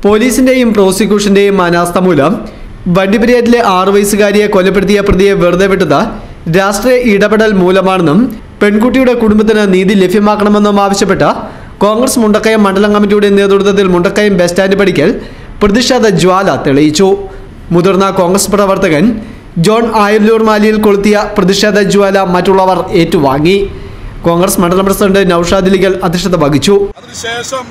പോലീസിന്റെയും പ്രോസിക്യൂഷന്റെയും അനാസ്ഥ മൂലം വണ്ടിപ്പെരിയാറ്റിലെ ആറു വയസ്സുകാരിയെ കൊലപ്പെടുത്തിയ പ്രതിയെ വെറുതെ വിട്ടത് രാഷ്ട്രീയ ഇടപെടൽ മൂലമാണെന്നും പെൺകുട്ടിയുടെ കുടുംബത്തിന് നീതി ലഭ്യമാക്കണമെന്നും ആവശ്യപ്പെട്ട് കോൺഗ്രസ് മുണ്ടക്കയം മണ്ഡലം കമ്മിറ്റിയുടെ നേതൃത്വത്തിൽ മുണ്ടക്കയം ബസ് സ്റ്റാൻഡ് പടിക്കൽ പ്രതിഷേധ ജ്വാല തെളിയിച്ചു മുതിർന്ന കോൺഗ്രസ് പ്രവർത്തകൻ ജോൺ ആയല്ലൂർ മാലിയിൽ കൊളുത്തിയ പ്രതിഷേധ ജ്വാല മറ്റുള്ളവർ ഏറ്റുവാങ്ങി കോൺഗ്രസ് മണ്ഡലം പ്രസിഡന്റ് നൌഷാദ് അലികൾ അധ്യക്ഷത വഹിച്ചു അതിനുശേഷം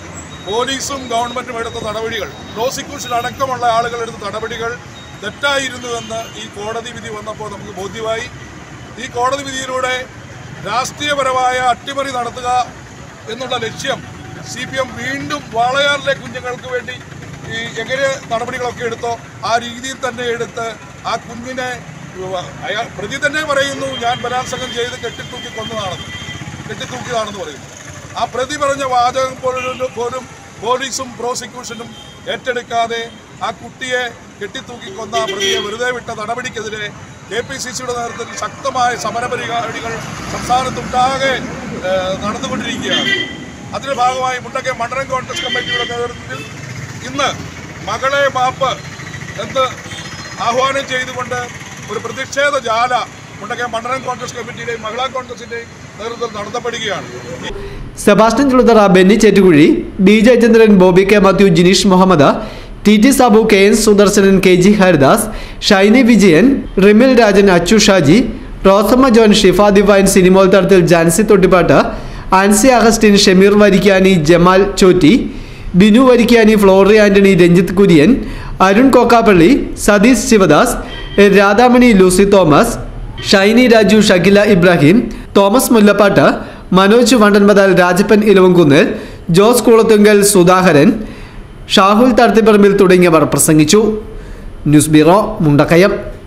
പോലീസും ഗവൺമെന്റും എടുത്ത നടപടികൾ പ്രോസിക്യൂഷൻ അടക്കമുള്ള ആളുകൾ എടുത്ത നടപടികൾ തെറ്റായിരുന്നുവെന്ന് ഈ കോടതി വിധി വന്നപ്പോൾ നമുക്ക് ബോധ്യമായി ഈ കോടതി വിധിയിലൂടെ രാഷ്ട്രീയപരമായ അട്ടിമറി നടത്തുക എന്നുള്ള ലക്ഷ്യം സി പി എം വീണ്ടും വാളയാറിലെ കുഞ്ഞുങ്ങൾക്ക് വേണ്ടി ഈ എങ്ങനെ നടപടികളൊക്കെ എടുത്തോ ആ രീതിയിൽ തന്നെ എടുത്ത് ആ കുഞ്ഞിനെ അയാൾ പ്രതി തന്നെ പറയുന്നു ഞാൻ ബലാത്സംഗം ചെയ്ത് കെട്ടിത്തൂക്കി കൊന്നതാണെന്ന് കെട്ടിത്തൂക്കിയതാണെന്ന് പറയുന്നു ആ പ്രതി പറഞ്ഞ വാചകം പോലും പോലും പോലീസും പ്രോസിക്യൂഷനും ഏറ്റെടുക്കാതെ ആ കുട്ടിയെ കെട്ടിത്തൂക്കി കൊന്ന ആ പ്രതിയെ വെറുതെ വിട്ട നടപടിക്കെതിരെ കെ പി സി സിയുടെ നേതൃത്വത്തിൽ ശക്തമായ സമരപരിപാടികൾ സംസ്ഥാനത്തൊട്ടാകെ ഏഹ്, നടന്നുകൊണ്ടിരിക്കുകയാണ് അതിന്റെ ഭാഗമായി മുണ്ടക്കെ മണ്ഡലം കോൺഗ്രസ് കമ്മിറ്റിയുടെ നേതൃത്വത്തിൽ ഇന്ന് മകളെ മാപ്പ് എന്ന് ആഹ്വാനം ചെയ്തുകൊണ്ട് ഒരു പ്രതിഷേധ ജാല മുണ്ടക്കെ മണ്ഡലം കോൺഗ്രസ് കമ്മിറ്റിയുടെയും മഹിളാ കോൺഗ്രസിന്റെയും നേതൃത്വത്തിൽ നടത്തപ്പെടുകയാണ് ഈ Sebastian Chuluthara Benny Chettukuzhi B Jayachandran Bobby K Mathew Jineesh Muhammad T T Sabu K N Sudarsanan K G Haridas Shiny Vijayan Rimil Rajan Achu Shaji Rosamma John Shifa Divine Sinimol Thadathil Jancy Thottippattu Ancy Augustine Shameer Varikkani Jamal Chotti Binu Varikkani Flory Antony Ranjith Kurian Arun Kokkappally Satheesh Sivadas Radhamani Lucy Thomas Shiny Raju Shakila Ibrahim Thomas Mullappattu Manoj Vandanpathal Rajappan Elavankunnil Jose Kulathunkal Sudhakaran Shahul Thadathiparambil തുടങ്ങിയവർ പ്രസംഗിച്ചു ന്യൂസ് ബ്യൂറോ മുണ്ടക്കയം